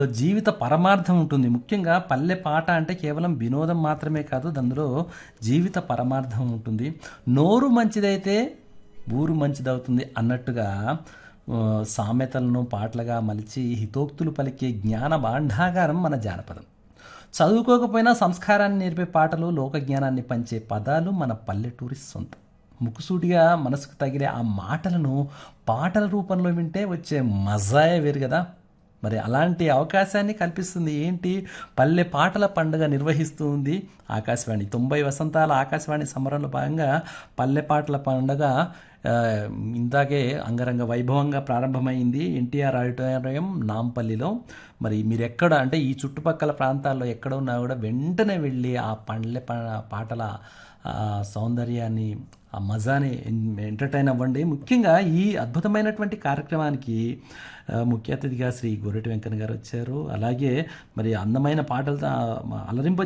జీవిత పరమార్థం ఉంటుంది ముఖ్యంగా పల్లె పాట అంటే కేవలం వినోదం మాత్రమే కాదు అందులో జీవిత పరమార్థం ఉంటుంది నోరు మంచిదైతే ఊరు మంచిదవుతుంది అన్నట్టుగా ఆ, సామెతలను పాటలుగా మలిచి హితోక్తులు పలికే జ్ఞాన భాండాగారం మన జానపదం చదువుకోకపోయినా సంస్కారాన్ని నేర్పే పాటలు లోక జ్ఞానాన్ని పంచే పదాలు మన పల్లెటూరి సొంతం ముక్కుసూటిగా మనసుకు తగిలే ఆ మాటలను పాటల రూపంలో వింటే వచ్చే మజాయే వేరు కదా మరి అలాంటి అవకాశాన్ని కల్పిస్తుంది ఏంటి పల్లె పాటల పండుగ నిర్వహిస్తుంది ఆకాశవాణి తొంభై వసంతాల ఆకాశవాణి సమరంలో భాగంగా పల్లె పాటల పండుగ ఆ, ఇందాకే అంగరంగ వైభవంగా ప్రారంభమైంది ఎన్టీఆర్ ఆడిటోరియం నాంపల్లిలో మరి మీరు ఎక్కడ అంటే ఈ చుట్టుపక్కల ప్రాంతాల్లో ఎక్కడ ఉన్నా కూడా వెంటనే వెళ్ళి ఆ పల్లె పా- పాటల ఆ సౌందర్యాన్ని ఆ మజాని ఎన్- ఎంటర్టైన్ అవ్వండి ముఖ్యంగా ఈ అద్భుతమైనటువంటి కార్యక్రమానికి ఆ, ముఖ్య అతిథిగా శ్రీ గొర్రెటి వెంకన్న గారు వచ్చారు అలాగే మరి అందమైన పాటలతో అలరింప